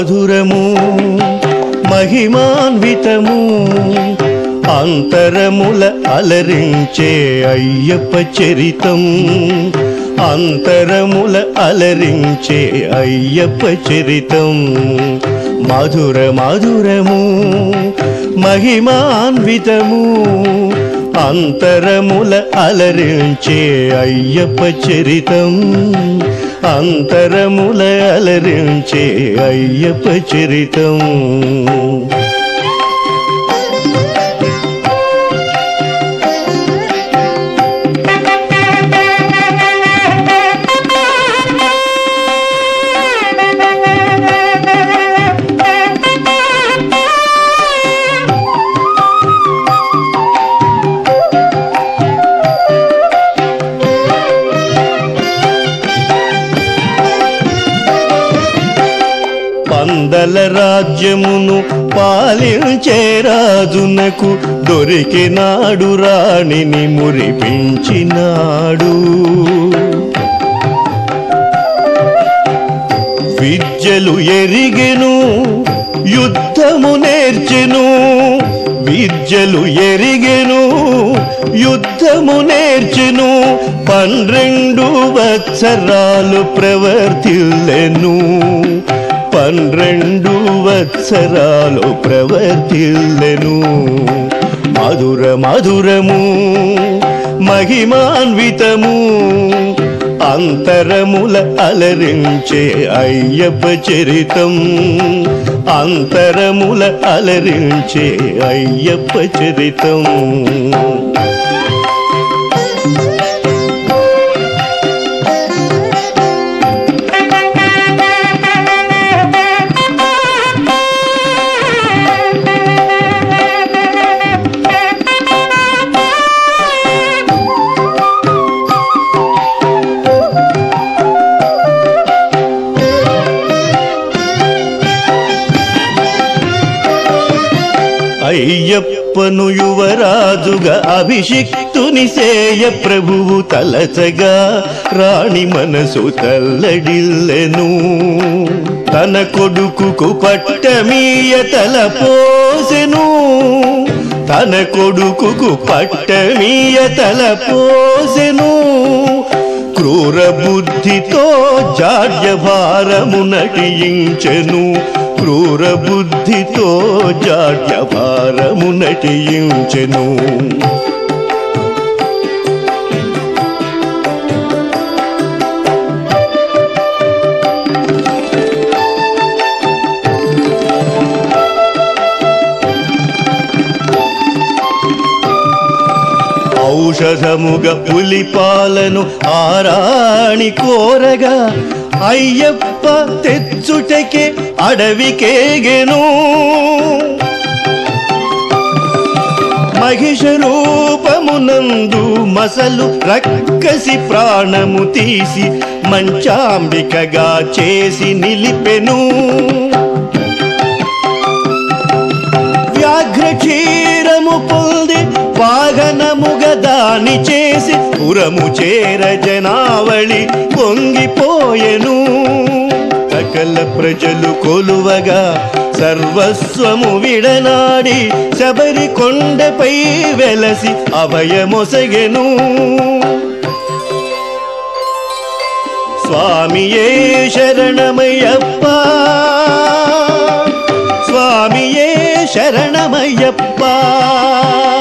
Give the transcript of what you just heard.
మధురము మహిమాన్వితము అంతరముల అలరించే అయ్యప్ప చరితం అంతరముల అలరించే అయ్యప్ప చరితం మధుర మధురము మహిమాన్వితము అంతరముల అలరించే అయ్యప్ప చరితం అంతరముల అలరించే అయ్యప్ప చరితం పందల రాజ్యమును పాలించే రాజునకు దొరికినాడు రాణిని మురిపించినాడు విద్యలు ఎరిగెను యుద్ధము నేర్చెను విద్యలు ఎరిగెను యుద్ధము నేర్చెను పన్నెండు వత్సరాలు ప్రవర్తిల్లెను పన్నెండు వత్సరాలు ప్రవర్తిల్లెను మధుర మధురము మహిమాన్వితము అంతరముల అలరించే అయ్యప్ప చరితం అంతరముల అలరించే అయ్యప్ప చరితం అయ్యప్పను యువరాజుగా అభిషిక్తుని సేయ ప్రభువు తలచగా రాణి మనసు తల్లడిల్లెను తన కొడుకుకు పట్టమీయ తల పోసెను తన కొడుకుకు పట్టమీయ తల పోసెను క్రూర బుద్ధితో జాడ్య భారము నటించెను క్రూర బుద్ధితో జాడ్య భారము నటించెను ఔషధముగా పులిపాలను ఆరాణి కోరగా అయ్యప్ప తెచ్చుటకే అడవికేగెను మహిష రూపమునందు మసలు రక్కసి ప్రాణము తీసి మంచాంబికగా చేసి నిలిపెను వ్యాఘ్ర క్షీరము పొంది వాహనముగా దాని చేసి పురము చేర జనావళి పొంగిపోయెను సకల ప్రజలు కొలువగా సర్వస్వము విడనాడి శబరి కొండపై వెలసి అభయమొసగెను స్వామియే శరణమయ్యప్ప స్వామియే శరణమయ్యప్ప